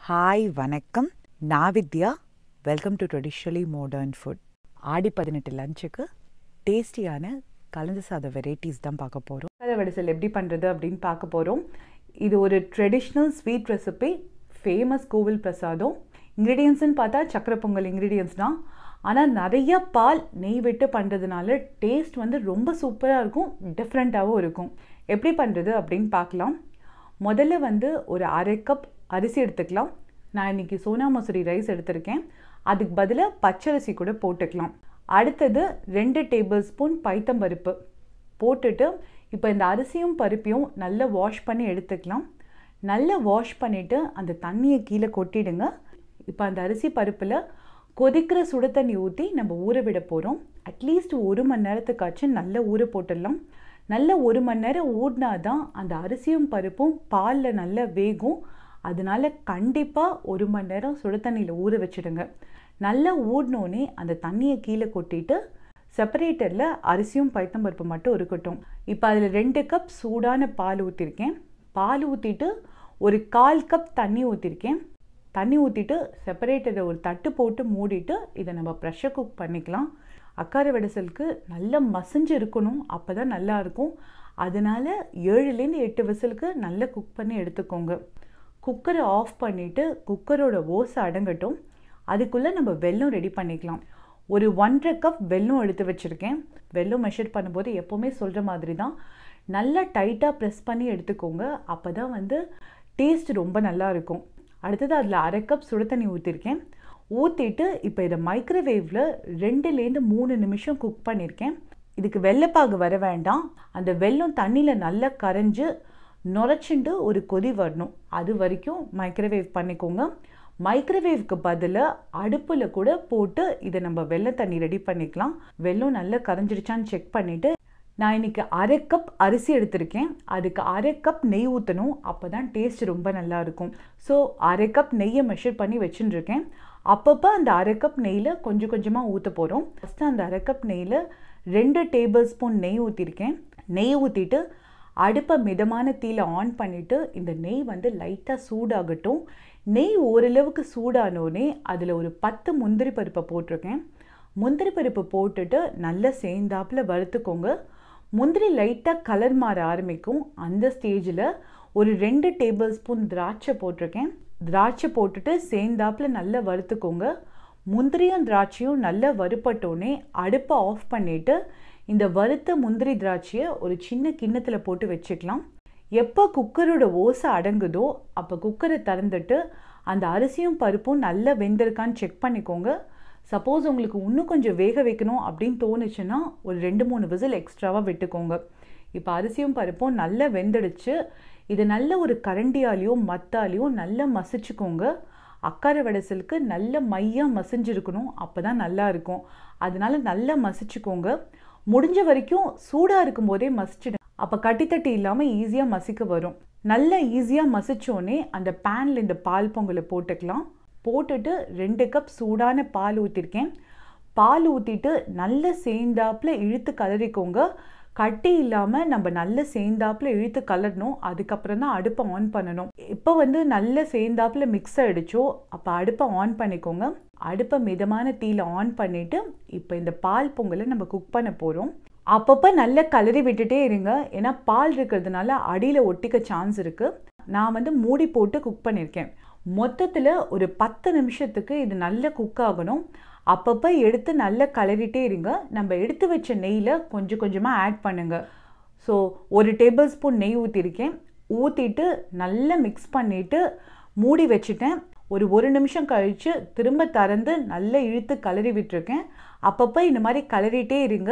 hi வணக்கம் நான் Vidhya welcome to traditionally modern food Aadi பதினெட்டு லஞ்சுக்கு டேஸ்டியான கலந்து சாத வெரைட்டிஸ் தான் பார்க்க போகிறோம் கதை வடிசல் எப்படி பண்ணுறது அப்படின்னு பார்க்க போகிறோம் இது ஒரு ட்ரெடிஷ்னல் ஸ்வீட் ரெசிபி ஃபேமஸ் கோவில் பிரசாதம் இன்க்ரீடியன்ஸ்னு பார்த்தா சக்கரை பொங்கல் இன்க்ரீடியன்ஸ் தான் ஆனால் நிறைய பால் நெய் விட்டு பண்ணுறதுனால டேஸ்ட் வந்து ரொம்ப சூப்பராக இருக்கும் டிஃப்ரெண்ட்டாகவும் இருக்கும் எப்படி பண்ணுறது அப்படின்னு பார்க்கலாம் முதல்ல வந்து ஒரு அரை கப் அரிசி எடுத்துக்கலாம் நான் இன்றைக்கி சோனா மசூரி ரைஸ் எடுத்திருக்கேன் அதுக்கு பதிலாக பச்சரிசி கூட போட்டுக்கலாம் அடுத்தது ரெண்டு டேபிள் ஸ்பூன் பைத்தம்பருப்பு போட்டுட்டு இப்போ இந்த அரிசியும் பருப்பையும் நல்லா வாஷ் பண்ணி எடுத்துக்கலாம் நல்லா வாஷ் பண்ணிவிட்டு அந்த தண்ணியை கீழே கொட்டிடுங்க இப்போ அந்த அரிசி பருப்பில் கொதிக்கிற சுடு தண்ணி ஊற்றி நம்ம ஊற விட போகிறோம் அட்லீஸ்ட் ஒரு மணி நேரத்துக்காச்சும் நல்லா ஊற போட்டுடலாம் நல்ல ஒரு மணி நேரம் ஊடினா தான் அந்த அரிசியும் பருப்பும் பாலில் நல்லா வேகும் அதனால கண்டிப்பாக ஒரு மணி நேரம் சுடு தண்ணியில் ஊற வச்சுடுங்க நல்லா ஊடினோடனே அந்த தண்ணியை கீழே கொட்டிட்டு செப்பரேட்டரில் அரிசியும் பைத்தம்பருப்பு மட்டும் இருக்கட்டும் இப்போ அதில் ரெண்டு கப் சூடான பால் ஊற்றிருக்கேன் பால் ஊற்றிட்டு ஒரு கால் கப் தண்ணி ஊற்றிருக்கேன் தண்ணி ஊற்றிட்டு செப்பரேட்டரை ஒரு தட்டு போட்டு மூடிட்டு இதை நம்ம ப்ரெஷர் குக் பண்ணிக்கலாம் அக்கார வெடசலுக்கு நல்லா மசிஞ்சு இருக்கணும் அப்போ தான் நல்லா இருக்கும் அதனால் ஏழுலேருந்து எட்டு விசிலுக்கு நல்லா குக் பண்ணி எடுத்துக்கோங்க குக்கரை ஆஃப் பண்ணிவிட்டு குக்கரோட ஓசை அடங்கட்டும் அதுக்குள்ளே நம்ம வெல்லம் ரெடி பண்ணிக்கலாம் ஒரு ஒன்றரை கப் வெல்லம் எடுத்து வச்சுருக்கேன் வெல்லம் மெஷர் பண்ணும்போது எப்போவுமே சொல்கிற மாதிரி தான் நல்லா டைட்டாக ப்ரெஸ் பண்ணி எடுத்துக்கோங்க அப்போ தான் வந்து டேஸ்ட் ரொம்ப நல்லா இருக்கும் அடுத்தது அதில் அரை கப் சுடு தண்ணி ஊற்றிருக்கேன் ஊற்றிட்டு இப்போ இதை மைக்ரோவேவில் ரெண்டுலேருந்து மூணு நிமிஷம் குக் பண்ணியிருக்கேன் இதுக்கு வெள்ளைப்பாகு வர வேண்டாம் அந்த வெல்லம் தண்ணியில் நல்லா கரைஞ்சு நுரைச்சிண்டு ஒரு கொதி வரணும் அது வரைக்கும் மைக்ரோவேவ் பண்ணிக்கோங்க மைக்ரோவேவ்க்கு பதிலாக அடுப்பில் கூட போட்டு இதை நம்ம வெள்ளை தண்ணி ரெடி பண்ணிக்கலாம் வெல்லம் நல்லா கரைஞ்சிருச்சான்னு செக் பண்ணிவிட்டு நான் இன்றைக்கி அரை கப் அரிசி எடுத்திருக்கேன் அதுக்கு அரை கப் நெய் ஊற்றணும் அப்போ தான் டேஸ்ட் ரொம்ப நல்லா இருக்கும் ஸோ அரை கப் நெய்யை மெஷர் பண்ணி வச்சுட்டுருக்கேன் அப்பப்போ அந்த அரை கப் நெய்யில் கொஞ்சம் கொஞ்சமாக ஊற்ற போகிறோம் ஃபஸ்ட்டு அந்த அரை கப் நெய்யில் ரெண்டு டேபிள் ஸ்பூன் நெய் ஊற்றிருக்கேன் நெய் ஊற்றிட்டு அடுப்பை மிதமான தீயில் ஆன் பண்ணிவிட்டு இந்த நெய் வந்து லைட்டாக சூடாகட்டும் நெய் ஓரளவுக்கு சூடானோடனே அதில் ஒரு பத்து முந்திரி பருப்பை போட்டிருக்கேன் முந்திரி பருப்பு போட்டுட்டு நல்லா சேர்ந்தாப்பில் வறுத்துக்கோங்க முந்திரி லைட்டாக கலர் மாற ஆரம்பிக்கும் அந்த ஸ்டேஜில் ஒரு ரெண்டு டேபிள் ஸ்பூன் திராட்சை போட்டிருக்கேன் திராட்சை போட்டுட்டு சேர்ந்தாப்பில் நல்லா வறுத்துக்கோங்க முந்திரியும் திராட்சையும் நல்லா வறுப்பட்டோடனே அடுப்பை ஆஃப் பண்ணிவிட்டு இந்த வறுத்த முந்திரி திராட்சையை ஒரு சின்ன கிண்ணத்தில் போட்டு வச்சுக்கலாம் எப்போ குக்கரோட ஓசை அடங்குதோ அப்போ குக்கரை திறந்துட்டு அந்த அரிசியும் பருப்பும் நல்லா வெந்திருக்கான்னு செக் பண்ணிக்கோங்க சப்போஸ் உங்களுக்கு இன்னும் கொஞ்சம் வேக வைக்கணும் அப்படின்னு தோணுச்சுன்னா ஒரு ரெண்டு மூணு விசில் எக்ஸ்ட்ராவாக விட்டுக்கோங்க இப்போ அரிசியும் பருப்பும் நல்லா வெந்துடுச்சு இது நல்ல ஒரு கரண்டியாலேயோ மத்தாலேயோ நல்லா மசிச்சுக்கோங்க அக்கார வடசலுக்கு நல்ல மையாக மசிஞ்சிருக்கணும் அப்போ தான் நல்லா இருக்கும் அதனால நல்லா மசிச்சுக்கோங்க முடிஞ்ச வரைக்கும் சூடாக இருக்கும்போதே மசிச்சிடு அப்போ கட்டித்தட்டி இல்லாமல் ஈஸியாக மசிக்க வரும் நல்லா ஈஸியாக மசிச்சோடனே அந்த பேனில் இந்த பால் பொங்கலை போட்டுக்கலாம் போட்டுட்டு ரெண்டு கப் சூடான பால் ஊற்றிருக்கேன் பால் ஊற்றிட்டு நல்ல சேர்ந்தாப்பில் இழுத்து கலரிக்கோங்க கட்டி இல்லாமல் நம்ம நல்ல சேர்ந்தாப்பில் இழுத்து கலரணும் அதுக்கப்புறம் தான் அடுப்பை ஆன் பண்ணணும் இப்போ வந்து நல்ல சேர்ந்தாப்பில் மிக்ஸ் ஆகிடுச்சோ அப்போ அடுப்பை ஆன் பண்ணிக்கோங்க அடுப்பை மிதமான தீயில் ஆன் பண்ணிவிட்டு இப்போ இந்த பால் பொங்கலை நம்ம குக் பண்ண போகிறோம் அப்பப்போ நல்ல கலரி விட்டுட்டே இருங்க ஏன்னா பால் இருக்கிறதுனால அடியில் ஒட்டிக்க சான்ஸ் இருக்குது நான் வந்து மூடி போட்டு குக் பண்ணியிருக்கேன் மொத்தத்தில் ஒரு பத்து நிமிஷத்துக்கு இது நல்ல குக் ஆகணும் அப்பப்போ எடுத்து நல்லா கலரிட்டே இருங்க நம்ம எடுத்து வச்ச நெய்யில் கொஞ்சம் கொஞ்சமாக ஆட் பண்ணுங்கள் ஸோ ஒரு டேபிள் ஸ்பூன் நெய் ஊற்றிருக்கேன் ஊற்றிட்டு நல்லா மிக்ஸ் பண்ணிவிட்டு மூடி வச்சுட்டேன் ஒரு ஒரு நிமிஷம் கழித்து திரும்ப திறந்து நல்லா இழுத்து கலரி விட்டுருக்கேன் அப்பப்போ இந்த மாதிரி கலரிட்டே இருங்க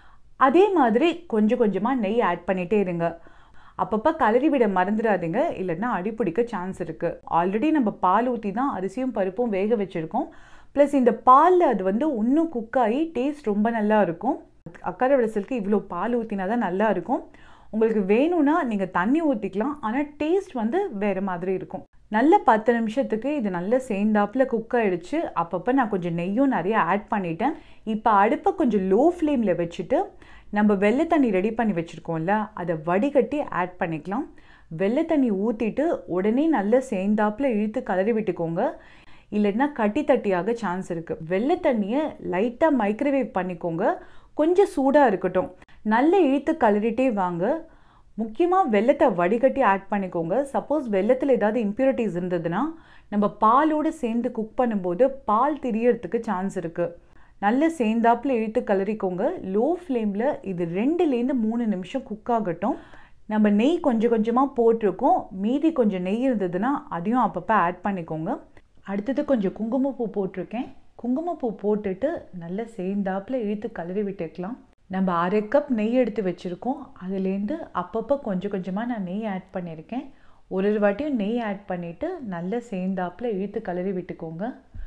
அதே மாதிரி கொஞ்சம் கொஞ்சமாக நெய் ஆட் பண்ணிகிட்டே இருங்க அப்பப்போ கலரி விட மறந்துடாதீங்க இல்லைன்னா அடிப்பிடிக்க சான்ஸ் இருக்குது ஆல்ரெடி நம்ம பால் ஊற்றி தான் அரிசியும் பருப்பும் வேக வச்சுருக்கோம் ப்ளஸ் இந்த பாலில் அது வந்து இன்னும் குக் ஆகி டேஸ்ட் ரொம்ப நல்லா இருக்கும் அக்கறை விடசலுக்கு இவ்வளோ பால் ஊற்றினா தான் நல்லா இருக்கும் உங்களுக்கு வேணும்னா நீங்கள் தண்ணி ஊற்றிக்கலாம் ஆனால் டேஸ்ட் வந்து வேறு மாதிரி இருக்கும் நல்ல பத்து நிமிஷத்துக்கு இது நல்லா சேர்ந்தாப்பில் குக் ஆகிடுச்சு அப்பப்போ நான் கொஞ்சம் நெய்யும் நிறைய ஆட் பண்ணிட்டேன் இப்போ அடுப்பை கொஞ்சம் லோ ஃப்ளேமில் வச்சுட்டு நம்ம வெள்ளை தண்ணி ரெடி பண்ணி வச்சுருக்கோம்ல அதை வடிகட்டி ஆட் பண்ணிக்கலாம் வெள்ளை தண்ணி ஊற்றிட்டு உடனே நல்லா சேர்ந்தாப்புல இழுத்து கலரி விட்டுக்கோங்க இல்லைன்னா கட்டி தட்டியாக சான்ஸ் இருக்குது வெள்ளை தண்ணியை லைட்டாக மைக்ரோவேவ் பண்ணிக்கோங்க கொஞ்சம் சூடாக இருக்கட்டும் நல்ல இழுத்து கலரிட்டே வாங்க முக்கியமாக வெள்ளத்தை வடிகட்டி ஆட் பண்ணிக்கோங்க சப்போஸ் வெள்ளத்தில் ஏதாவது இம்ப்யூரிட்டிஸ் இருந்ததுன்னா நம்ம பாலோடு சேர்ந்து குக் பண்ணும்போது பால் திரியறதுக்கு சான்ஸ் இருக்குது நல்ல சேர்ந்தாப்புல இழுத்து கலரிக்கோங்க லோ ஃப்ளேமில் இது ரெண்டுலேருந்து மூணு நிமிஷம் குக் ஆகட்டும் நம்ம நெய் கொஞ்சம் கொஞ்சமாக போட்டிருக்கோம் மீதி கொஞ்சம் நெய் இருந்ததுன்னா அதையும் அப்பப்போ ஆட் பண்ணிக்கோங்க அடுத்தது கொஞ்சம் குங்குமப்பூ போட்டிருக்கேன் குங்குமப்பூ போட்டுட்டு நல்லா சேர்ந்தாப்புல இழுத்து கலரி விட்டுக்கலாம் நம்ம அரை கப் நெய் எடுத்து வச்சுருக்கோம் அதுலேருந்து அப்பப்போ கொஞ்சம் கொஞ்சமாக நான் நெய் ஆட் பண்ணியிருக்கேன் ஒரு ஒரு வாட்டியும் நெய் ஆட் பண்ணிவிட்டு நல்லா சேர்ந்தாப்புல இழுத்து கலரி விட்டுக்கோங்க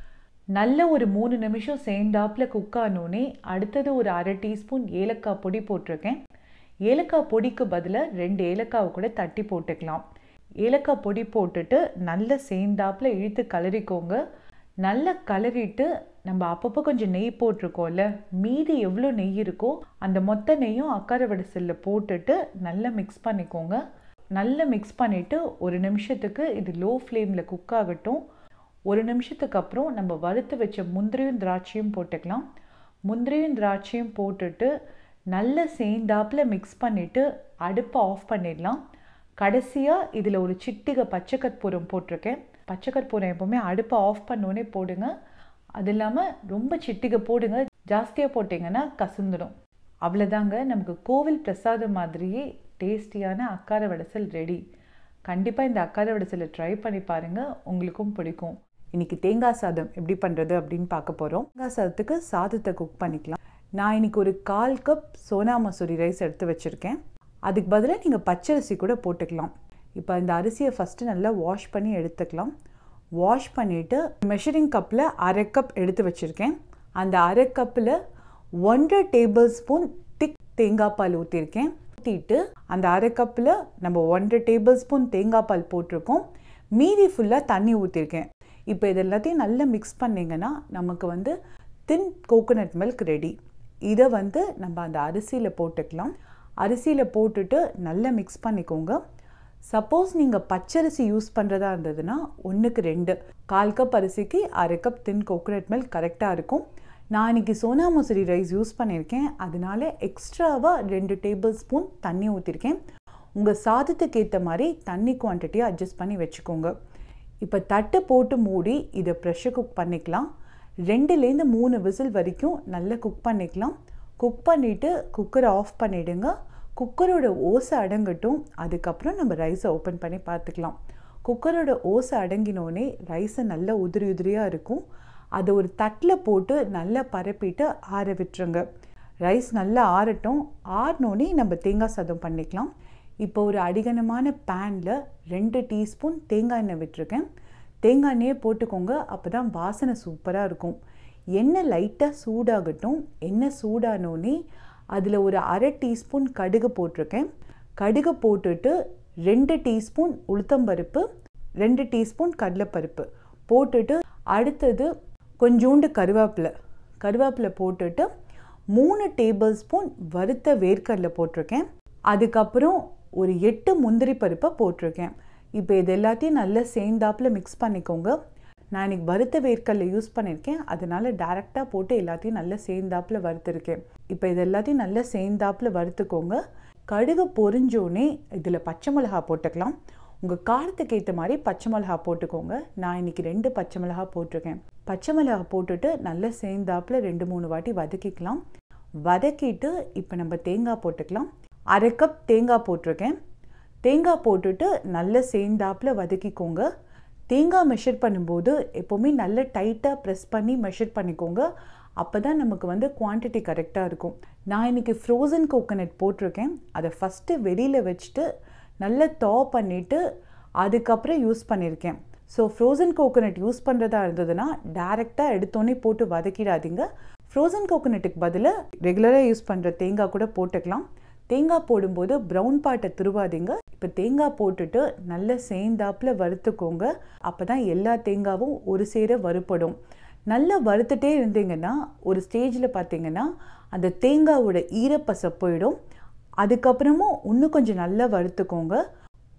நல்ல ஒரு மூணு நிமிஷம் சேர்ந்தாப்புல குக் ஆனோடனே அடுத்தது ஒரு அரை டீஸ்பூன் ஏலக்காய் பொடி போட்டிருக்கேன் ஏலக்காய் பொடிக்கு பதிலாக ரெண்டு ஏலக்காவை கூட தட்டி போட்டுக்கலாம் ஏலக்காய் பொடி போட்டுட்டு நல்லா சேர்ந்தாப்புல இழுத்து கலரிக்கோங்க நல்லா கலரிட்டு நம்ம அப்பப்போ கொஞ்சம் நெய் போட்டிருக்கோம்ல மீதி எவ்வளோ நெய் இருக்கோ அந்த மொத்த நெய்யும் அக்கார வடசலில் போட்டுட்டு நல்லா மிக்ஸ் பண்ணிக்கோங்க நல்லா மிக்ஸ் பண்ணிவிட்டு ஒரு நிமிஷத்துக்கு இது லோ ஃப்ளேமில் குக் ஆகட்டும் ஒரு நிமிஷத்துக்கு அப்புறம் நம்ம வறுத்து வச்ச முந்திரியும் திராட்சையும் போட்டுக்கலாம் முந்திரியும் திராட்சையும் போட்டுட்டு நல்லா சேர்ந்தாப்பில் மிக்ஸ் பண்ணிவிட்டு அடுப்பை ஆஃப் பண்ணிடலாம் கடைசியாக இதில் ஒரு சிட்டிகை பச்சை கற்பூரம் போட்டிருக்கேன் பச்சை கற்பூரம் எப்போவுமே அடுப்பை ஆஃப் பண்ணோடனே போடுங்க அது இல்லாமல் ரொம்ப சிட்டிகை போடுங்க ஜாஸ்தியாக போட்டிங்கன்னா கசந்துடும் அவ்வளோதாங்க நமக்கு கோவில் பிரசாதம் மாதிரியே டேஸ்டியான அக்கார வடசல் ரெடி கண்டிப்பாக இந்த அக்கார வடசலை ட்ரை பண்ணி பாருங்கள் உங்களுக்கும் பிடிக்கும் இன்றைக்கி தேங்காய் சாதம் எப்படி பண்ணுறது அப்படின்னு பார்க்க போகிறோம் தேங்காய் சாதத்துக்கு சாதத்தை குக் பண்ணிக்கலாம் நான் இன்றைக்கி ஒரு கால் கப் சோனா மசூரி ரைஸ் எடுத்து வச்சுருக்கேன் அதுக்கு பதிலாக நீங்கள் பச்சரிசி கூட போட்டுக்கலாம் இப்போ இந்த அரிசியை ஃபஸ்ட்டு நல்லா வாஷ் பண்ணி எடுத்துக்கலாம் வாஷ் பண்ணிவிட்டு மெஷரிங் கப்பில் அரை கப் எடுத்து வச்சுருக்கேன் அந்த அரை கப்பில் ஒன்றரை டேபிள் ஸ்பூன் திக் தேங்காய் பால் ஊற்றிருக்கேன் ஊற்றிட்டு அந்த அரை கப்பில் நம்ம ஒன்றரை டேபிள் ஸ்பூன் தேங்காய் பால் போட்டிருக்கோம் மீதி ஃபுல்லாக தண்ணி ஊற்றிருக்கேன் இப்போ இது எல்லாத்தையும் நல்லா மிக்ஸ் பண்ணிங்கன்னா நமக்கு வந்து தின் கோகோனட் மில்க் ரெடி இதை வந்து நம்ம அந்த அரிசியில் போட்டுக்கலாம் அரிசியில் போட்டுட்டு நல்லா மிக்ஸ் பண்ணிக்கோங்க சப்போஸ் நீங்கள் பச்சரிசி யூஸ் பண்ணுறதா இருந்ததுன்னா ஒன்றுக்கு ரெண்டு கால் கப் அரிசிக்கு அரை கப் தின் கோகோனட் மில்க் கரெக்டாக இருக்கும் நான் இன்றைக்கி சோனா மசூரி ரைஸ் யூஸ் பண்ணியிருக்கேன் அதனால எக்ஸ்ட்ராவாக ரெண்டு டேபிள் ஸ்பூன் தண்ணி ஊற்றிருக்கேன் உங்கள் சாதத்துக்கு ஏற்ற மாதிரி தண்ணி குவான்டிட்டியை அட்ஜஸ்ட் பண்ணி வச்சுக்கோங்க இப்போ தட்டு போட்டு மூடி இதை ப்ரெஷர் குக் பண்ணிக்கலாம் ரெண்டுலேருந்து மூணு விசில் வரைக்கும் நல்லா குக் பண்ணிக்கலாம் குக் பண்ணிவிட்டு குக்கரை ஆஃப் பண்ணிவிடுங்க குக்கரோட ஓசை அடங்கட்டும் அதுக்கப்புறம் நம்ம ரைஸை ஓப்பன் பண்ணி பார்த்துக்கலாம் குக்கரோட ஓசை அடங்கினோடனே ரைஸை நல்லா உதிரி உதிரியாக இருக்கும் அதை ஒரு தட்டில் போட்டு நல்லா பரப்பிட்டு ஆற விட்டுருங்க ரைஸ் நல்லா ஆறட்டும் ஆறினோடனே நம்ம தேங்காய் சாதம் பண்ணிக்கலாம் இப்போ ஒரு அடிகனமான பேனில் ரெண்டு டீஸ்பூன் தேங்காய் எண்ணெய் விட்டுருக்கேன் தேங்காய் எண்ணெயே போட்டுக்கோங்க அப்போ தான் வாசனை சூப்பராக இருக்கும் எண்ணெய் லைட்டாக சூடாகட்டும் எண்ணெய் சூடானோடனே அதில் ஒரு அரை டீஸ்பூன் கடுகு போட்டிருக்கேன் கடுகு போட்டுட்டு ரெண்டு டீஸ்பூன் உளுத்தம்பருப்பு ரெண்டு டீஸ்பூன் கடலைப்பருப்பு போட்டுட்டு அடுத்தது கொஞ்சோண்டு கருவேப்பிலை கருவேப்பிலை போட்டுட்டு மூணு டேபிள் ஸ்பூன் வறுத்த வேர்க்கடலை போட்டிருக்கேன் அதுக்கப்புறம் ஒரு எட்டு முந்திரி பருப்பை போட்டிருக்கேன் இப்போ இது எல்லாத்தையும் நல்லா சேர்ந்தாப்பில் மிக்ஸ் பண்ணிக்கோங்க நான் இன்றைக்கி வறுத்த வேர்க்கடலை யூஸ் பண்ணியிருக்கேன் அதனால் டேரெக்டாக போட்டு எல்லாத்தையும் நல்லா சேர்ந்தாப்பில் வறுத்துருக்கேன் இப்போ இது எல்லாத்தையும் நல்லா சேர்ந்தாப்பில் வறுத்துக்கோங்க கடுகு பொரிஞ்சோடனே இதில் பச்சை மிளகா போட்டுக்கலாம் உங்கள் காரத்துக்கு ஏற்ற மாதிரி பச்சை மிளகா போட்டுக்கோங்க நான் இன்றைக்கி ரெண்டு பச்சை மிளகா போட்டிருக்கேன் பச்சை மிளகா போட்டுட்டு நல்லா சேர்ந்தாப்பில் ரெண்டு மூணு வாட்டி வதக்கிக்கலாம் வதக்கிட்டு இப்போ நம்ம தேங்காய் போட்டுக்கலாம் அரை கப் தேங்காய் போட்டிருக்கேன் தேங்காய் போட்டுட்டு நல்லா சேர்ந்தாப்பில் வதக்கிக்கோங்க தேங்காய் மெஷர் பண்ணும்போது எப்போவுமே நல்லா டைட்டாக ப்ரெஸ் பண்ணி மெஷர் பண்ணிக்கோங்க அப்போ தான் நமக்கு வந்து குவான்டிட்டி கரெக்டாக இருக்கும் நான் இன்றைக்கி ஃப்ரோசன் கோகோனட் போட்டிருக்கேன் அதை ஃபஸ்ட்டு வெளியில் வச்சுட்டு நல்லா தா பண்ணிவிட்டு அதுக்கப்புறம் யூஸ் பண்ணியிருக்கேன் ஸோ ஃப்ரோசன் கோகோனட் யூஸ் பண்ணுறதா இருந்ததுன்னா டேரெக்டாக எடுத்தோன்னே போட்டு வதக்கிடாதீங்க ஃப்ரோசன் கோகோனட்டுக்கு பதிலாக ரெகுலராக யூஸ் பண்ணுற தேங்காய் கூட போட்டுக்கலாம் தேங்காய் போடும்போது ப்ரௌன் பாட்டை துருவாதீங்க இப்போ தேங்காய் போட்டுட்டு நல்லா சேர்ந்தாப்பில் வறுத்துக்கோங்க அப்போ தான் எல்லா தேங்காவும் ஒரு சேர வறுப்படும் நல்லா வறுத்துட்டே இருந்தீங்கன்னா ஒரு ஸ்டேஜில் பார்த்தீங்கன்னா அந்த தேங்காவோட ஈரப்பசை போயிடும் அதுக்கப்புறமும் இன்னும் கொஞ்சம் நல்லா வறுத்துக்கோங்க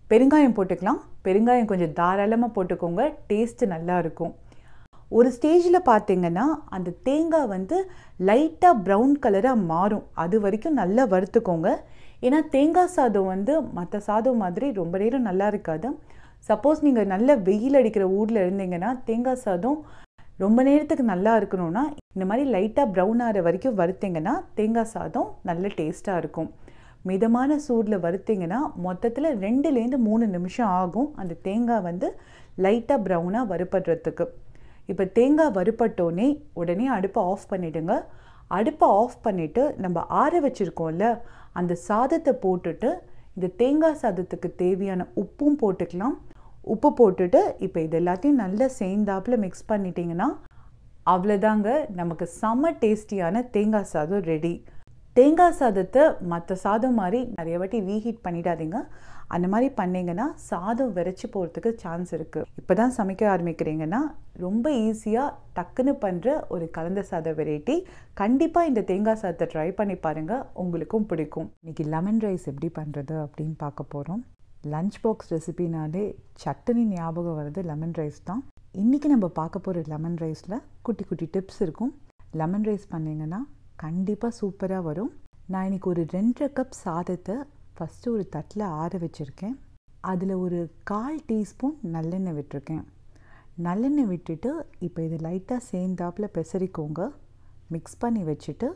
பெருங்காயம் போட்டுக்கலாம் பெருங்காயம் கொஞ்சம் தாராளமாக போட்டுக்கோங்க டேஸ்ட்டு நல்லா இருக்கும் ஒரு ஸ்டேஜில் பார்த்தீங்கன்னா அந்த தேங்காய் வந்து லைட்டாக ப்ரௌன் கலராக மாறும் அது வரைக்கும் நல்லா வறுத்துக்கோங்க ஏன்னா தேங்காய் சாதம் வந்து மற்ற சாதம் மாதிரி ரொம்ப நேரம் நல்லா இருக்காது சப்போஸ் நீங்கள் நல்ல வெயில் அடிக்கிற ஊரில் இருந்தீங்கன்னா தேங்காய் சாதம் ரொம்ப நேரத்துக்கு நல்லா இருக்கணும்னா இந்த மாதிரி லைட்டாக ப்ரௌன் ஆகிற வரைக்கும் வறுத்தீங்கன்னா தேங்காய் சாதம் நல்ல டேஸ்ட்டாக இருக்கும் மிதமான சூடில் வறுத்தீங்கன்னா மொத்தத்தில் ரெண்டுலேருந்து மூணு நிமிஷம் ஆகும் அந்த தேங்காய் வந்து லைட்டாக ப்ரௌனாக வறுப்படுறதுக்கு இப்போ தேங்காய் வறுப்பட்டோன்னே உடனே அடுப்பை ஆஃப் பண்ணிவிடுங்க அடுப்பை ஆஃப் பண்ணிவிட்டு நம்ம ஆற வச்சுருக்கோம்ல அந்த சாதத்தை போட்டுட்டு இந்த தேங்காய் சாதத்துக்கு தேவையான உப்பும் போட்டுக்கலாம் உப்பு போட்டுட்டு இப்போ இது எல்லாத்தையும் நல்லா சேர்ந்தாப்பில் மிக்ஸ் பண்ணிட்டீங்கன்னா அவ்வளோதாங்க நமக்கு செம்ம டேஸ்டியான தேங்காய் சாதம் ரெடி தேங்காய் சாதத்தை மற்ற சாதம் மாதிரி நிறைய வாட்டி ரீஹீட் பண்ணிடாதீங்க அந்த மாதிரி பண்ணிங்கன்னா சாதம் விரைச்சி போகிறதுக்கு சான்ஸ் இருக்குது இப்போ தான் சமைக்க ஆரம்பிக்கிறீங்கன்னா ரொம்ப ஈஸியாக டக்குன்னு பண்ணுற ஒரு கலந்த சாத வெரைட்டி கண்டிப்பாக இந்த தேங்காய் சாதத்தை ட்ரை பண்ணி பாருங்கள் உங்களுக்கும் பிடிக்கும் இன்றைக்கி லெமன் ரைஸ் எப்படி பண்ணுறது அப்படின்னு பார்க்க போகிறோம் லஞ்ச் பாக்ஸ் ரெசிபினாலே சட்டுனி ஞாபகம் வர்றது லெமன் ரைஸ் தான் இன்றைக்கி நம்ம பார்க்க போகிற லெமன் ரைஸில் குட்டி குட்டி டிப்ஸ் இருக்கும் லெமன் ரைஸ் பண்ணிங்கன்னா கண்டிப்பாக சூப்பராக வரும் நான் இன்றைக்கி ஒரு ரெண்டரை கப் சாதத்தை ஃபஸ்ட்டு ஒரு தட்டில் ஆற வச்சுருக்கேன் அதில் ஒரு கால் டீஸ்பூன் நல்லெண்ணெய் விட்டுருக்கேன் நல்லெண்ணெய் விட்டுட்டு இப்போ இது லைட்டாக சேர்ந்தாப்பில் பெசரிக்கோங்க மிக்ஸ் பண்ணி வச்சுட்டு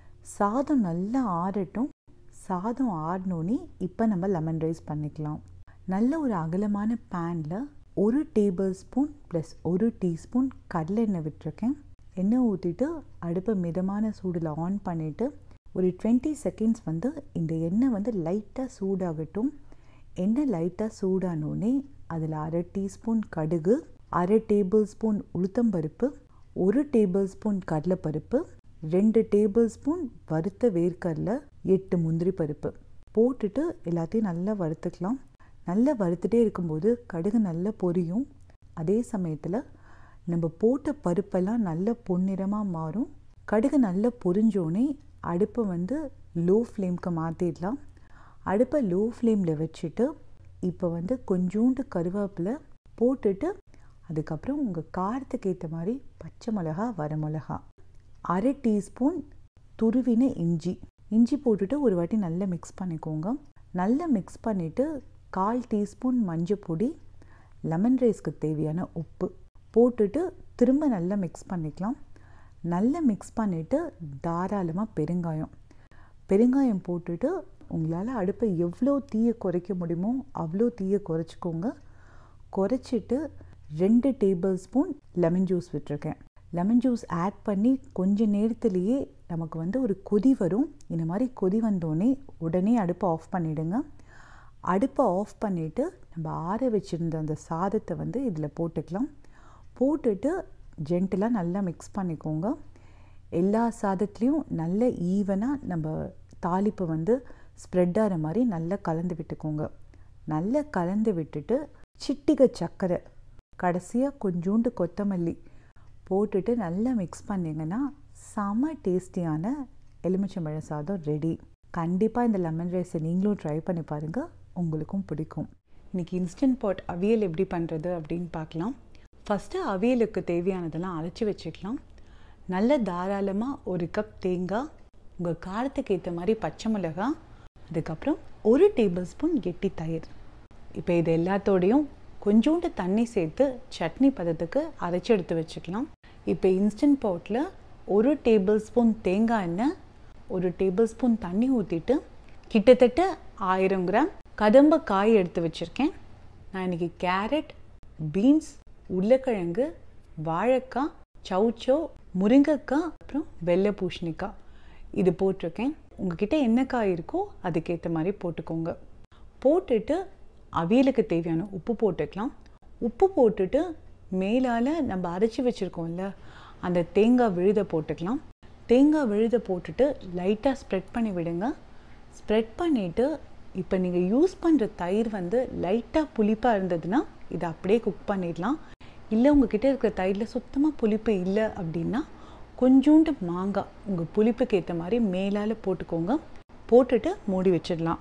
சாதம் நல்லா ஆறட்டும் சாதம் ஆறினோன்னே இப்போ நம்ம லெமன் ரைஸ் பண்ணிக்கலாம் நல்ல ஒரு அகலமான பேனில் ஒரு டேபிள் ஸ்பூன் ப்ளஸ் ஒரு டீஸ்பூன் கடலை எண்ணெய் விட்டுருக்கேன் எண்ணெய் ஊற்றிட்டு அடுப்பை மிதமான சூடில் ஆன் பண்ணிவிட்டு ஒரு டுவெண்ட்டி செகண்ட்ஸ் வந்து இந்த எண்ணெய் வந்து லைட்டாக சூடாகட்டும் எண்ணெய் லைட்டாக சூடானோடனே அதில் அரை டீஸ்பூன் கடுகு அரை டேபிள் ஸ்பூன் உளுத்தம்பருப்பு ஒரு டேபிள் ஸ்பூன் கடலைப்பருப்பு ரெண்டு டேபிள் ஸ்பூன் வறுத்த வேர்க்கடலை எட்டு முந்திரி பருப்பு போட்டுட்டு எல்லாத்தையும் நல்லா வறுத்துக்கலாம் நல்லா வறுத்துட்டே இருக்கும்போது கடுகு நல்லா பொரியும் அதே சமயத்தில் நம்ம போட்ட பருப்பெல்லாம் நல்ல பொன்னிறமாக மாறும் கடுகு நல்லா பொரிஞ்சோடனே அடுப்பை வந்து லோ ஃப்ளேம்க்கு மாற்றிடலாம் அடுப்பை லோ ஃப்ளேமில் வச்சுட்டு இப்போ வந்து கொஞ்சோண்டு கருவேப்பிலை போட்டுட்டு அதுக்கப்புறம் உங்கள் காரத்துக்கு ஏற்ற மாதிரி பச்சை மிளகா வரமிளகா அரை டீஸ்பூன் துருவின இஞ்சி இஞ்சி போட்டுட்டு ஒரு வாட்டி நல்லா மிக்ஸ் பண்ணிக்கோங்க நல்லா மிக்ஸ் பண்ணிவிட்டு கால் டீஸ்பூன் மஞ்சள் பொடி லெமன் ரைஸ்க்கு தேவையான உப்பு போட்டுட்டு திரும்ப நல்லா மிக்ஸ் பண்ணிக்கலாம் நல்லா மிக்ஸ் பண்ணிவிட்டு தாராளமாக பெருங்காயம் பெருங்காயம் போட்டுட்டு உங்களால் அடுப்பை எவ்வளோ தீயை குறைக்க முடியுமோ அவ்வளோ தீயை குறைச்சிக்கோங்க குறைச்சிட்டு ரெண்டு டேபிள் ஸ்பூன் லெமன் ஜூஸ் விட்டுருக்கேன் லெமன் ஜூஸ் ஆட் பண்ணி கொஞ்ச நேரத்துலேயே நமக்கு வந்து ஒரு கொதி வரும் இந்த மாதிரி கொதி வந்தோடனே உடனே அடுப்பை ஆஃப் பண்ணிவிடுங்க அடுப்பை ஆஃப் பண்ணிவிட்டு நம்ம ஆற வச்சுருந்த அந்த சாதத்தை வந்து இதில் போட்டுக்கலாம் போட்டுட்டு ஜென்டலாக நல்லா மிக்ஸ் பண்ணிக்கோங்க எல்லா சாதத்துலேயும் நல்ல ஈவனாக நம்ம தாளிப்பு வந்து ஸ்ப்ரெட் ஆகிற மாதிரி நல்லா கலந்து விட்டுக்கோங்க நல்லா கலந்து விட்டுட்டு சிட்டிகை சர்க்கரை கடைசியாக கொஞ்சோண்டு கொத்தமல்லி போட்டுட்டு நல்லா மிக்ஸ் பண்ணிங்கன்னா செம டேஸ்டியான எலுமிச்சம்பழ சாதம் ரெடி கண்டிப்பாக இந்த லெமன் ரைஸை நீங்களும் ட்ரை பண்ணி பாருங்கள் உங்களுக்கும் பிடிக்கும் இன்றைக்கி இன்ஸ்டன்ட் பாட் அவியல் எப்படி பண்ணுறது அப்படின்னு பார்க்கலாம் ஃபஸ்ட்டு அவியலுக்கு தேவையானதெல்லாம் அரைச்சி வச்சுக்கலாம் நல்ல தாராளமாக ஒரு கப் தேங்காய் உங்கள் காரத்துக்கு ஏற்ற மாதிரி பச்சை மிளகாய் அதுக்கப்புறம் ஒரு டேபிள் ஸ்பூன் கெட்டி தயிர் இப்போ இது எல்லாத்தோடையும் கொஞ்சோண்டு தண்ணி சேர்த்து சட்னி பதத்துக்கு அரைச்சி எடுத்து வச்சுக்கலாம் இப்போ இன்ஸ்டன்ட் பாட்டில் ஒரு டேபிள் ஸ்பூன் தேங்காய் எண்ணெய் ஒரு டேபிள் ஸ்பூன் தண்ணி ஊற்றிட்டு கிட்டத்தட்ட ஆயிரம் கிராம் கதம்ப காய் எடுத்து வச்சுருக்கேன் நான் இன்றைக்கி கேரட் பீன்ஸ் உருளைக்கிழங்கு வாழைக்காய் சவுச்சோ முருங்கைக்காய் அப்புறம் வெள்ளை பூசணிக்காய் இது போட்டிருக்கேன் உங்ககிட்ட என்ன காய் இருக்கோ அதுக்கேற்ற மாதிரி போட்டுக்கோங்க போட்டுட்டு அவியலுக்கு தேவையான உப்பு போட்டுக்கலாம் உப்பு போட்டுட்டு மேலால் நம்ம அரைச்சி வச்சுருக்கோம்ல அந்த தேங்காய் விழுத போட்டுக்கலாம் தேங்காய் விழுத போட்டுட்டு லைட்டாக ஸ்ப்ரெட் பண்ணி விடுங்க ஸ்ப்ரெட் பண்ணிவிட்டு இப்போ நீங்கள் யூஸ் பண்ணுற தயிர் வந்து லைட்டாக புளிப்பாக இருந்ததுன்னா இதை அப்படியே குக் பண்ணிடலாம் இல்லை உங்ககிட்ட இருக்கிற தயிரில் சுத்தமாக புளிப்பு இல்லை அப்படின்னா கொஞ்சோண்டு மாங்காய் உங்கள் புளிப்புக்கு ஏற்ற மாதிரி மேலால் போட்டுக்கோங்க போட்டுட்டு மூடி வச்சிடலாம்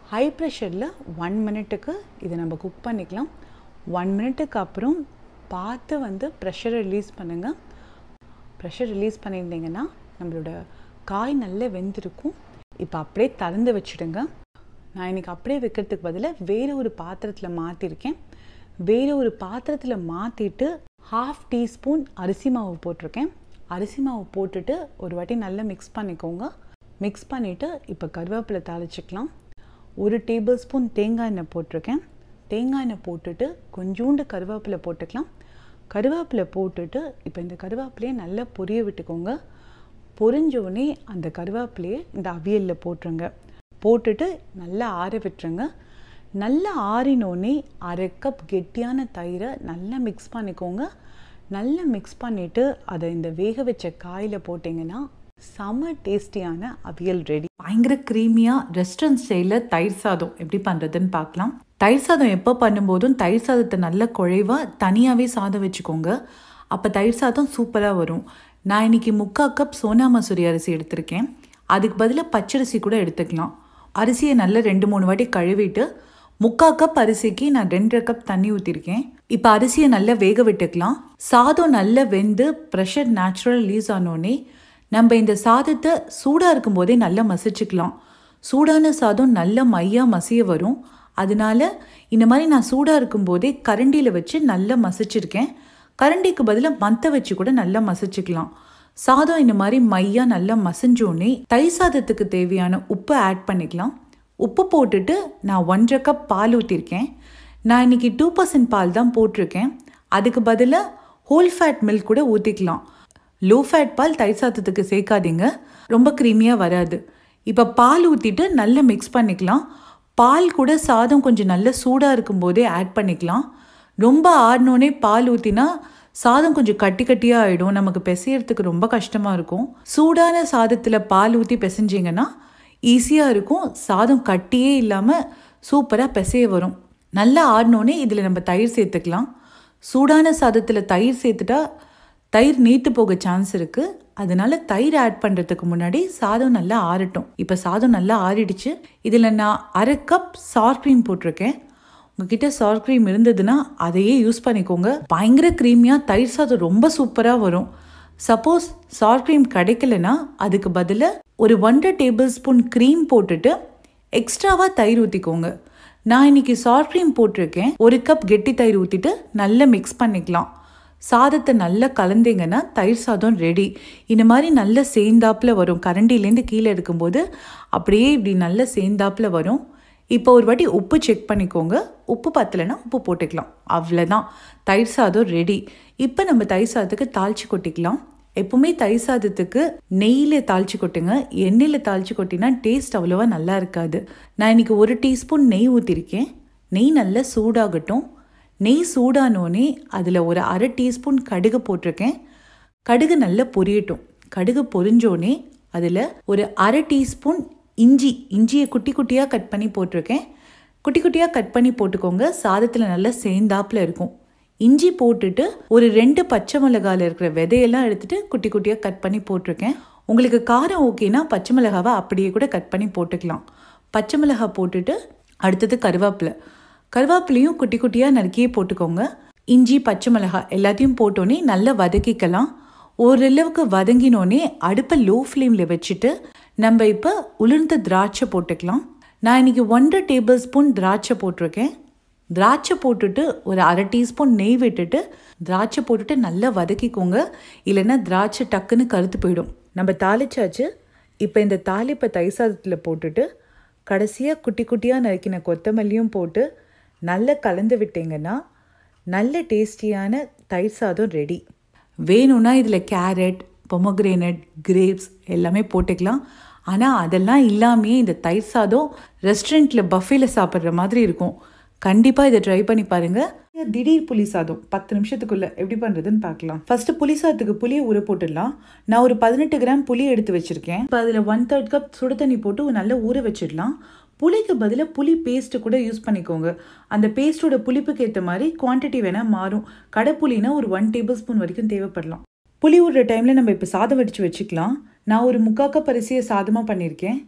ஹை ப்ரெஷரில் ஒன் மினிட்டுக்கு இதை நம்ம குக் பண்ணிக்கலாம் ஒன் மினிட்டுக்கு அப்புறம் பார்த்து வந்து ப்ரெஷரை ரிலீஸ் பண்ணுங்கள் ப்ரெஷர் ரிலீஸ் பண்ணியிருந்தீங்கன்னா நம்மளோட காய் நல்லா வெந்திருக்கும் இப்போ அப்படியே திறந்து வச்சுடுங்க நான் இன்றைக்கி அப்படியே வைக்கிறதுக்கு பதிலாக வேறு ஒரு பாத்திரத்தில் மாற்றிருக்கேன் வேறு ஒரு பாத்திரத்தில் மாற்றிட்டு ஹாஃப் டீஸ்பூன் அரிசி மாவு போட்டிருக்கேன் அரிசி மாவு போட்டுட்டு ஒரு வாட்டி நல்லா மிக்ஸ் பண்ணிக்கோங்க மிக்ஸ் பண்ணிவிட்டு இப்போ கருவேப்பிலை தாளிச்சிக்கலாம் ஒரு டேபிள் ஸ்பூன் தேங்காய் எண்ணெய் போட்டிருக்கேன் தேங்காய் எண்ணெய் போட்டுட்டு கொஞ்சோண்டு கருவேப்பிலை போட்டுக்கலாம் கருவேப்பிலை போட்டுட்டு இப்போ இந்த கருவேப்பிலையை நல்லா பொரிய விட்டுக்கோங்க பொரிஞ்சோடனே அந்த கருவேப்பிலையை இந்த அவியலில் போட்டுருங்க போட்டுட்டு நல்லா ஆற விட்டுருங்க நல்லா ஆறினோடனே அரை கப் கெட்டியான தயிரை நல்லா மிக்ஸ் பண்ணிக்கோங்க நல்லா மிக்ஸ் பண்ணிவிட்டு அதை இந்த வேக வச்ச காயில் போட்டிங்கன்னா செம டேஸ்டியான அவியல் ரெடி பயங்கர க்ரீமியாக ரெஸ்டாரண்ட் ஸ்டைலில் தயிர் சாதம் எப்படி பண்ணுறதுன்னு பார்க்கலாம் தயிர் சாதம் எப்போ பண்ணும்போதும் தயிர் சாதத்தை நல்ல குழைவாக தனியாகவே சாதம் வச்சுக்கோங்க அப்போ தயிர் சாதம் சூப்பராக வரும் நான் இன்னைக்கு முக்கால் கப் சோனா மசூரி அரிசி எடுத்திருக்கேன் அதுக்கு பதிலாக பச்சரிசி கூட எடுத்துக்கலாம் அரிசியை நல்லா ரெண்டு மூணு வாட்டி கழுவிட்டு முக்கால் கப் அரிசிக்கு நான் ரெண்டரை கப் தண்ணி ஊற்றிருக்கேன் இப்போ அரிசியை நல்லா வேக விட்டுக்கலாம் சாதம் நல்லா வெந்து ப்ரெஷர் நேச்சுரல் ரிலீஸ் ஆனோடனே நம்ம இந்த சாதத்தை சூடாக இருக்கும்போதே நல்லா மசிச்சுக்கலாம் சூடான சாதம் நல்ல மையாக மசிய வரும் அதனால இந்த மாதிரி நான் சூடாக இருக்கும்போதே கரண்டியில் வச்சு நல்லா மசிச்சிருக்கேன் கரண்டிக்கு பதிலாக மத்த வச்சு கூட நல்லா மசிச்சுக்கலாம் சாதம் இந்த மாதிரி மையாக நல்லா மசிஞ்சோடனே தயிர் சாதத்துக்கு தேவையான உப்பை ஆட் பண்ணிக்கலாம் உப்பு போட்டுட்டு நான் ஒன்றரை கப் பால் ஊற்றிருக்கேன் நான் இன்னைக்கு டூ பர்சன்ட் பால் தான் போட்டிருக்கேன் அதுக்கு பதிலாக ஹோல் ஃபேட் மில்க் கூட ஊற்றிக்கலாம் லோ ஃபேட் பால் தயிர் சாதத்துக்கு சேர்க்காதீங்க ரொம்ப க்ரீமியாக வராது இப்போ பால் ஊற்றிட்டு நல்லா மிக்ஸ் பண்ணிக்கலாம் பால் கூட சாதம் கொஞ்சம் நல்ல சூடாக இருக்கும்போதே ஆட் பண்ணிக்கலாம் ரொம்ப ஆடினோடனே பால் ஊற்றினா சாதம் கொஞ்சம் கட்டி கட்டியாக ஆகிடும் நமக்கு பிசையறதுக்கு ரொம்ப கஷ்டமாக இருக்கும் சூடான சாதத்தில் பால் ஊற்றி பிசைஞ்சிங்கன்னா ஈஸியாக இருக்கும் சாதம் கட்டியே இல்லாமல் சூப்பராக பிசைய வரும் நல்லா ஆடினோடனே இதில் நம்ம தயிர் சேர்த்துக்கலாம் சூடான சாதத்தில் தயிர் சேர்த்துட்டா தயிர் நீத்து போக சான்ஸ் இருக்குது அதனால தயிர் ஆட் பண்ணுறதுக்கு முன்னாடி சாதம் நல்லா ஆறட்டும் இப்போ சாதம் நல்லா ஆறிடுச்சு இதில் நான் அரை கப் சார் க்ரீம் போட்டிருக்கேன் உங்ககிட்ட சார் க்ரீம் இருந்ததுன்னா அதையே யூஸ் பண்ணிக்கோங்க பயங்கர க்ரீமியாக தயிர் சாதம் ரொம்ப சூப்பராக வரும் சப்போஸ் சார் க்ரீம் கிடைக்கலனா அதுக்கு பதிலாக ஒரு ஒன்றரை டேபிள் ஸ்பூன் க்ரீம் போட்டுட்டு எக்ஸ்ட்ராவாக தயிர் ஊற்றிக்கோங்க நான் இன்னைக்கு சார் க்ரீம் போட்டிருக்கேன் ஒரு கப் கெட்டி தயிர் ஊற்றிட்டு நல்லா மிக்ஸ் பண்ணிக்கலாம் சாதத்தை நல்லா கலந்தீங்கன்னா தயிர் சாதம் ரெடி இந்த மாதிரி நல்ல சேர்ந்தாப்பில் வரும் கரண்டிலேருந்து கீழே எடுக்கும்போது அப்படியே இப்படி நல்ல சேர்ந்தாப்பில் வரும் இப்போ ஒரு வாட்டி உப்பு செக் பண்ணிக்கோங்க உப்பு பத்தலைன்னா உப்பு போட்டுக்கலாம் அவ்வளோதான் தயிர் சாதம் ரெடி இப்போ நம்ம தயிர் சாதத்துக்கு தாளிச்சு கொட்டிக்கலாம் எப்பவுமே தயிர் சாதத்துக்கு நெய்யில் தாளிச்சு கொட்டுங்க எண்ணெயில் தாளிச்சு கொட்டினா டேஸ்ட் அவ்வளோவா நல்லா இருக்காது நான் இன்னைக்கு ஒரு டீஸ்பூன் நெய் ஊற்றிருக்கேன் நெய் நல்லா சூடாகட்டும் நெய் சூடானோடனே அதில் ஒரு அரை டீஸ்பூன் கடுகு போட்டிருக்கேன் கடுகு நல்லா பொரியட்டும் கடுகு பொரிஞ்சோடனே அதில் ஒரு அரை டீஸ்பூன் இஞ்சி இஞ்சியை குட்டி குட்டியாக கட் பண்ணி போட்டிருக்கேன் குட்டி குட்டியாக கட் பண்ணி போட்டுக்கோங்க சாதத்தில் நல்லா சேர்ந்தாப்பில் இருக்கும் இஞ்சி போட்டுட்டு ஒரு ரெண்டு பச்சை மிளகாயில் இருக்கிற விதையெல்லாம் எடுத்துட்டு குட்டி குட்டியாக கட் பண்ணி போட்டிருக்கேன் உங்களுக்கு காரம் ஓகேனா பச்சை மிளகாவை அப்படியே கூட கட் பண்ணி போட்டுக்கலாம் பச்சை மிளகாய் போட்டுட்டு அடுத்தது கருவேப்பிலை கருவேப்பிலையும் குட்டி குட்டியாக நறுக்கியே போட்டுக்கோங்க இஞ்சி பச்சை மிளகாய் எல்லாத்தையும் போட்டோன்னே நல்லா வதக்கிக்கலாம் ஓரளவுக்கு வதங்கினோடனே அடுப்பை லோ ஃப்ளேமில் வச்சுட்டு நம்ம இப்போ உளுர்ந்த திராட்சை போட்டுக்கலாம் நான் இன்னைக்கு ஒன்றரை டேபிள் ஸ்பூன் திராட்சை போட்டிருக்கேன் திராட்சை போட்டுட்டு ஒரு அரை டீஸ்பூன் நெய் விட்டுட்டு திராட்சை போட்டுட்டு நல்லா வதக்கிக்கோங்க இல்லைன்னா திராட்சை டக்குன்னு கருத்து போயிடும் நம்ம தாளிச்சாச்சு இப்போ இந்த தாளிப்பை தயிர் சாதத்தில் போட்டுட்டு கடைசியாக குட்டி குட்டியாக நறுக்கின கொத்தமல்லியும் போட்டு நல்லா கலந்து விட்டீங்கன்னா நல்ல டேஸ்டியான தயிர் சாதம் ரெடி வேணும்னா இதில் கேரட் பொமோக்ரேனட் கிரேப்ஸ் எல்லாமே போட்டுக்கலாம் ஆனால் அதெல்லாம் இல்லாமையே இந்த தயிர் சாதம் ரெஸ்டாரண்ட்டில் பஃபேல சாப்பிட்ற மாதிரி இருக்கும் கண்டிப்பாக இதை ட்ரை பண்ணி பாருங்கள் திடீர் புளி சாதம் பத்து நிமிஷத்துக்குள்ள எப்படி பண்ணுறதுன்னு பார்க்கலாம் ஃபர்ஸ்ட் புளி சாதத்துக்கு புளியை ஊற போட்டுடலாம் நான் ஒரு பதினெட்டு கிராம் புளி எடுத்து வச்சிருக்கேன் இப்போ அதில் ஒன் தேர்ட் கப் சுடு தண்ணி போட்டு நல்லா ஊற வச்சிடலாம் புளிக்கு பதிலாக புளி பேஸ்ட்டு கூட யூஸ் பண்ணிக்கோங்க அந்த பேஸ்ட்டோட புளிப்புக்கு ஏற்ற மாதிரி குவான்டிட்டி வேணால் மாறும் கடைப்புளினா ஒரு ஒன் டேபிள் ஸ்பூன் வரைக்கும் தேவைப்படலாம் புளி விடுற டைமில் நம்ம இப்போ சாதம் வடித்து வச்சுக்கலாம் நான் ஒரு முக்கால் கப் அரிசியை சாதமாக பண்ணியிருக்கேன்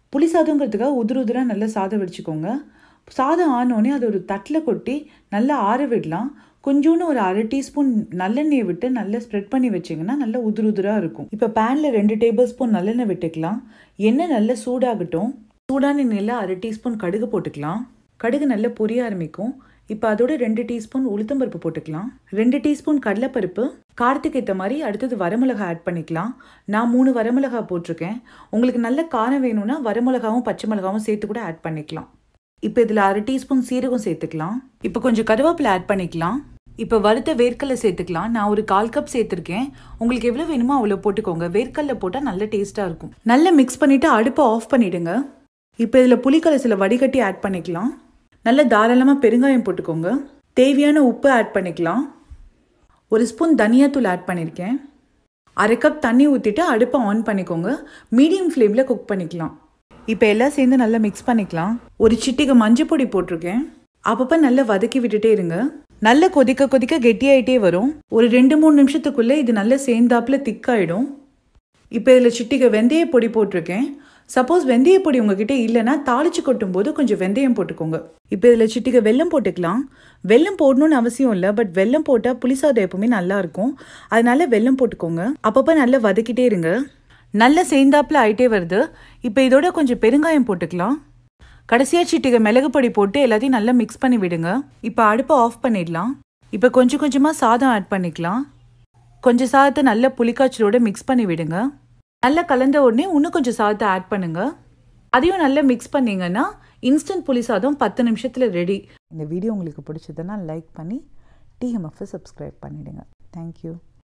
புளி சாதங்கிறதுக்காக உதிர உதிராக நல்லா சாதம் வடிச்சுக்கோங்க சாதம் ஆனோடனே அதை ஒரு தட்டில் கொட்டி நல்லா ஆற விடலாம் கொஞ்சோண்டு ஒரு அரை டீஸ்பூன் நல்லெண்ணெயை விட்டு நல்லா ஸ்ப்ரெட் பண்ணி வச்சிங்கன்னா நல்லா உதிர உதிராக இருக்கும் இப்போ பேனில் ரெண்டு டேபிள் ஸ்பூன் நல்லெண்ணெய் விட்டுக்கலாம் எண்ணெய் நல்லா சூடாகட்டும் சூடான எண்ணெயில் அரை டீஸ்பூன் கடுகு போட்டுக்கலாம் கடுகு நல்லா பொரிய ஆரம்பிக்கும் இப்போ அதோட ரெண்டு டீஸ்பூன் உளுத்தம்பருப்பு போட்டுக்கலாம் ரெண்டு டீஸ்பூன் கடலைப்பருப்பு காரத்துக்கு ஏற்ற மாதிரி அடுத்தது வரமிளகா ஆட் பண்ணிக்கலாம் நான் மூணு வரமிளகா போட்டிருக்கேன் உங்களுக்கு நல்ல காரம் வேணும்னா வரமிளகாவும் பச்சை மிளகாவும் சேர்த்து கூட ஆட் பண்ணிக்கலாம் இப்போ இதில் அரை டீஸ்பூன் சீரகம் சேர்த்துக்கலாம் இப்போ கொஞ்சம் கருவேப்பிலை ஆட் பண்ணிக்கலாம் இப்போ வறுத்த வேர்க்கடலை சேர்த்துக்கலாம் நான் ஒரு கால் கப் சேர்த்துருக்கேன் உங்களுக்கு எவ்வளோ வேணுமோ அவ்வளோ போட்டுக்கோங்க வேர்க்கடலை போட்டால் நல்ல டேஸ்ட்டாக இருக்கும் நல்லா மிக்ஸ் பண்ணிவிட்டு அடுப்பை ஆஃப் பண்ணிவிடுங்க இப்போ இதில் புளிக்கலசில் வடிகட்டி ஆட் பண்ணிக்கலாம் நல்ல தாராளமாக பெருங்காயம் போட்டுக்கோங்க தேவையான உப்பு ஆட் பண்ணிக்கலாம் ஒரு ஸ்பூன் தனியாத்தூள் ஆட் பண்ணியிருக்கேன் அரை கப் தண்ணி ஊற்றிட்டு அடுப்பை ஆன் பண்ணிக்கோங்க மீடியம் ஃப்ளேமில் குக் பண்ணிக்கலாம் இப்போ எல்லாம் சேர்ந்து நல்லா மிக்ஸ் பண்ணிக்கலாம் ஒரு சிட்டிகை மஞ்சள் பொடி போட்டிருக்கேன் அப்பப்போ நல்லா வதக்கி விட்டுட்டே இருங்க நல்லா கொதிக்க கொதிக்க கெட்டியாயிட்டே வரும் ஒரு ரெண்டு மூணு நிமிஷத்துக்குள்ளே இது நல்லா சேர்ந்தாப்புல திக்காயிடும் இப்போ இதில் சிட்டிகை வெந்தய பொடி போட்டிருக்கேன் சப்போஸ் வெந்தய பொடி உங்ககிட்ட இல்லைன்னா தாளிச்சு கொட்டும் போது கொஞ்சம் வெந்தயம் போட்டுக்கோங்க இப்போ இதில் சிட்டிகை வெல்லம் போட்டுக்கலாம் வெல்லம் போடணும்னு அவசியம் இல்லை பட் வெல்லம் போட்டால் புளிசாதம் எப்பவுமே நல்லா இருக்கும் அதனால வெல்லம் போட்டுக்கோங்க அப்பப்போ நல்லா வதக்கிட்டே இருங்க நல்லா சேர்ந்தாப்புல ஆயிட்டே வருது இப்போ இதோட கொஞ்சம் பெருங்காயம் போட்டுக்கலாம் கடைசியாக சிட்டிகை மிளகு பொடி போட்டு எல்லாத்தையும் நல்லா மிக்ஸ் பண்ணி விடுங்க இப்போ அடுப்பை ஆஃப் பண்ணிடலாம் இப்போ கொஞ்சம் கொஞ்சமாக சாதம் ஆட் பண்ணிக்கலாம் கொஞ்சம் சாதத்தை நல்ல புளிக்காய்ச்சலோட மிக்ஸ் பண்ணி விடுங்க நல்லா கலந்த உடனே இன்னும் கொஞ்சம் சாதத்தை ஆட் பண்ணுங்க அதையும் நல்லா மிக்ஸ் பண்ணிங்கன்னா இன்ஸ்டன்ட் புளி சாதம் பத்து நிமிஷத்தில் ரெடி இந்த வீடியோ உங்களுக்கு பிடிச்சதுன்னா லைக் பண்ணி டிஎம்எஃப் சப்ஸ்கிரைப் பண்ணிவிடுங்க தேங்க்யூ